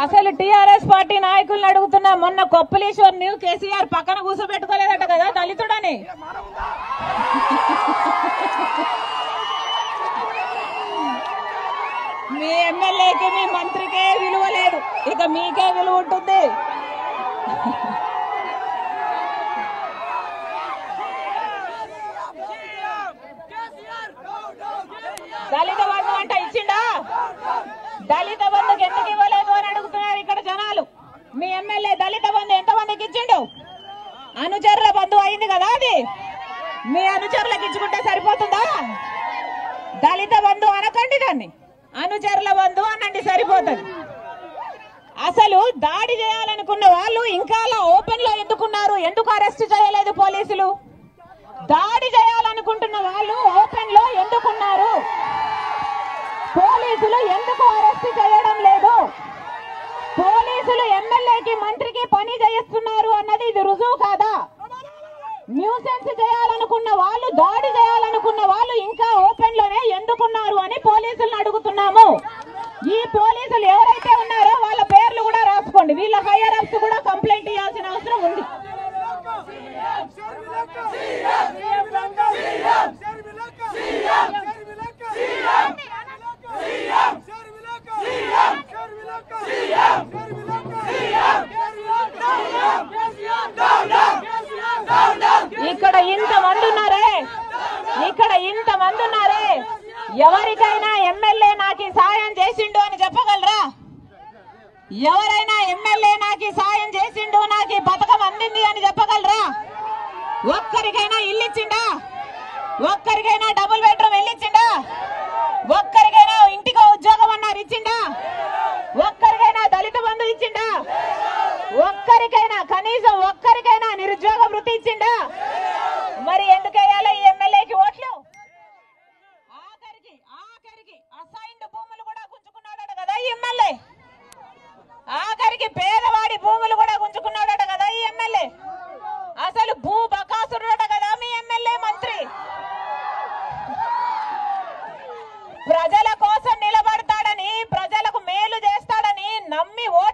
అసలు TRS party నాయకులను అడుగుతున్నా మొన్న కొప్పలీశ్వర్ ను కేసీఆర్ పక్కన కూర్చోబెట్టుకోలేదట కదా దళితుడని మీ ఎమ్మెల్యేకి మీ మంత్రికే విలువ లేదు ఇక మీకే విలువ ఉంటుంది దళిత బంధు అంట ఇచ్చిండా దళిత బంధుకి ఎందుకు ఇవ్వలేదు అని అడుగుతున్నారు ఇక్కడ జనాలు మీ ఎమ్మెల్యే దళిత బంధు ఎంత మందికి ఇచ్చిండు అనుచరుల బంధు అయింది కదా అది మీ అనుచరులకు ఇచ్చుకుంటే సరిపోతుందా దళిత బంధు అనకండి దాన్ని అనుచరుల బంధు అనండి సరిపోతుంది అసలు దాడి చేయాలనుకున్న వాళ్ళు ఇంకా అలా ఓపెన్ లో ఎందుకున్నారు ఎందుకు అరెస్ట్ చేయలేదు పోలీసులు దాడి చేయాలనుకుంటున్న వాళ్ళు ఓపెన్ లో ఎందుకున్నారు పోలీసులు ఎందుకు అరెస్ట్ చేయడం లేదు పోలీసులు ఎమ్మెల్యేకి మంత్రికి పని చేయిస్తున్నారు అన్నది ఇది రుజువు కాదా న్యూసెన్స్ చేయాలనుకున్న వాళ్ళు దాడి చేయాలనుకున్న వాళ్ళు ఇంకా ఓపెన్ లోనే ఎందుకున్నారు అని పోలీసులను అడుగుతున్నాము ఈ పోలీసులు ఎవరైతే ఉన్నారో వాళ్ళ పేర్లు కూడా రాసుకోండి వీళ్ళ హైయర్ అప్స్ కూడా కంప్లైంట్ ఇవ్వాల్సిన అవసరం ఉంది ఇక్కడ ఇంత మంది ఉన్నారే ఇక్కడ ఇంత మంది ఉన్నారే ఎవరికైనా ఎమ్మెల్యే నాకు ఈ సాయం చేసిండు అని చెప్పగలరా ఎవరైనా ఎమ్మెల్యే నాకు ఈ సాయం చేసిండు నాకు ఈ పథకం అందింది అని చెప్పగలరా ఒక్కరికైనా ఇల్లు ఇచ్చిండా ఒక్కరికైనా డబుల్ బెడ్రూమ్ ఇల్లు ఇచ్చిండా ఒక్కరికైనా ఇంటికో ఉద్యోగం అన్నారు ఇచ్చిండా ఒక్కరికైనా దళిత బంధు ఇచ్చిండా ఒక్కరికైనా కనీసం ఒక్కరికైనా నిరుద్యోగ వృత్తి ఇచ్చిండా మరి ఎందుకు వేయాలి ఈ ఎమ్మెల్యేకి ఓట్లు ఆఖరికి ఆఖరికి అసైన్డ్ భూములు కూడా గుంజుకున్నాడట కదా ఈ ఎమ్మెల్యే ఆఖరికి పేదవాడి భూములు కూడా గుంజుకున్నాడట కదా ఈ ఎమ్మెల్యే అసలు భూ బకాసురుడట కదా మీ ఎమ్మెల్యే మంత్రి ప్రజల కోసం నిలబడతాడని ప్రజలకు మేలు చేస్తాడని నమ్మి ఓటు